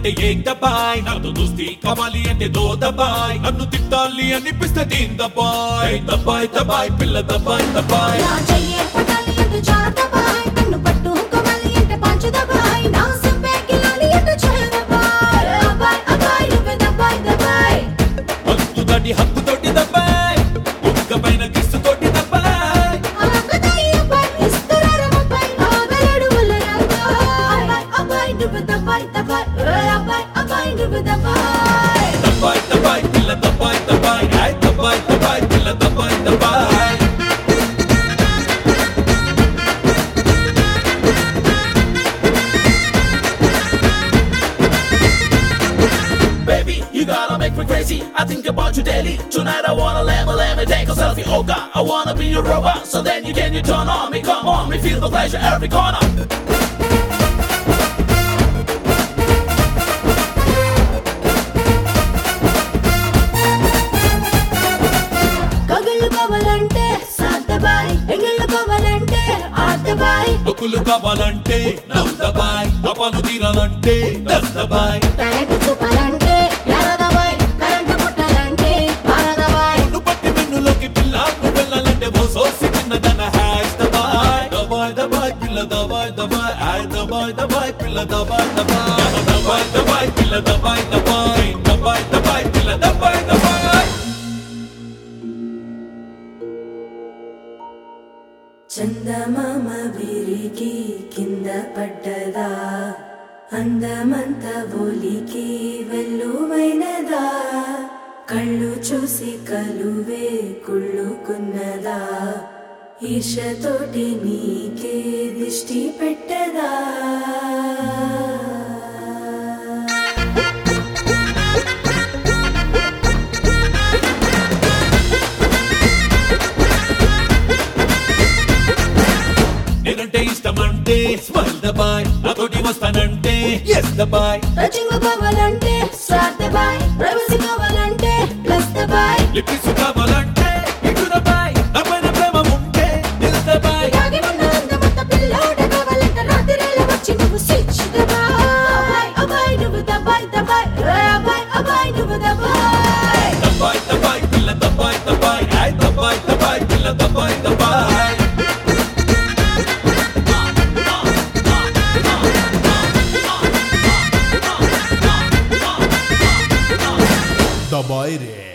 అంటే ఏం దబాయ్ నాతో దోస్తి కావాలి అంటే దో దబాయ్ నన్ను తిట్టాలి అనిపిస్తే దీన్ దబాయ్ దబాయ్ దబాయ్ పిల్ల దబాయ్ దబాయ్ నా చెయ్యే పట్టాలి అంటే చాటబాయ్ నన్ను పట్టుకోవాలి అంటే పంచదబాయ్ నా సింపే గిలాలి అంటే చేయదబాయ్ అబాయ్ అబాయ్ నువ్వే దబాయ్ దబాయ్ హక్కు తోటి హక్కు తోటి దబాయ్ ఒక్క పైన కిస్సు తోటి దబాయ్ ఆగదై అబాయ్ ఇస్తరార అబాయ్ ఆగలేడు ఉల్లరాబాయ్ అబాయ్ అబాయ్ నువ్వే దబాయ్ దబాయ్ అబాయ్ అబాయ్ నువ్వే దబాయ్ దబాయ్ దబాయ్ పిల్ల దబాయ్ దబాయ్ ఆయ్ దబాయ్ దబాయ్ పిల్ల దబాయ్ దబాయ్ Baby, you gotta make me crazy. I think about you daily. Tonight I wanna let me, let me take a selfie. Oh God, I wanna be your robot. So then you can you turn on me, come on me, feel the pleasure every corner. కగులు కావాలంటే సాద్దబాయ్ ఎంగిళ్ళు కావాలంటే ఆద్దబాయ్ బుక్కులు కావాలంటే నవ్వుదబాయ్ అపాలు తీరాలంటే దస్తబాయ్ current చూపాలంటే ఎరదబాయ్ current పుట్టాలంటే పారదబాయ్ నువ్వు పట్టి మిన్నులోకి పిల్ల నువ్వు వెళ్ళాలంటే ఓ సోసి చిన్నదన హ్యాష్ దబాయ్ దబాయ్ దబాయ్ పిల్ల దబాయ్ దబాయ్ ఆయ్ దబాయ్ దబాయ్ పిల్ల దబాయ్ దబాయ్ దబాయ్ దబాయ్ పిల్ల దబాయ్ దబాయ్ దబాయ్ దబాయ్ పిల్ల దబాయ్ దబాయ్ చందమామ విరిగి కింద పడ్డదా అందమంత ఒలికి వెల్లువైనదా కళ్ళు చూసి కలువే కుళ్ళుకున్నదా ఈర్షతోటి నీకే దిష్టి పెట్టదా నేనంటే ఇష్టమంటే స్మైల్ దబాయ్ నాతోటి వస్తానంటే ఎస్ దబాయ్ టచింగ్ కావాలంటే స్వార్థబాయ్ ప్రైవసీ కావాలంటే ప్లస్ దబాయ్ లిప్స్ కావాలంటే ఇటు దబాయ్ నా పైన ప్రేమ ఉంటే దిల్ దబాయ్ తాగి ఉన్న అందమంత పిల్లోడ కావాలంటే రాత్రిరేళ వచ్చి నువ్వు స్విచ్ దబాయ్ అబాయ్ నువ్వు దబాయ్ దబాయ్ అబాయ్ అబాయ్ నువ్వు దబాయ్ దబాయ్ దబాయ్ పిల్ల దబాయ్ దబాయ్ ఆయ్ దబాయ్ దబాయ్ పిల్ల దబాయ్ దబాయ్ దబాయ్ రే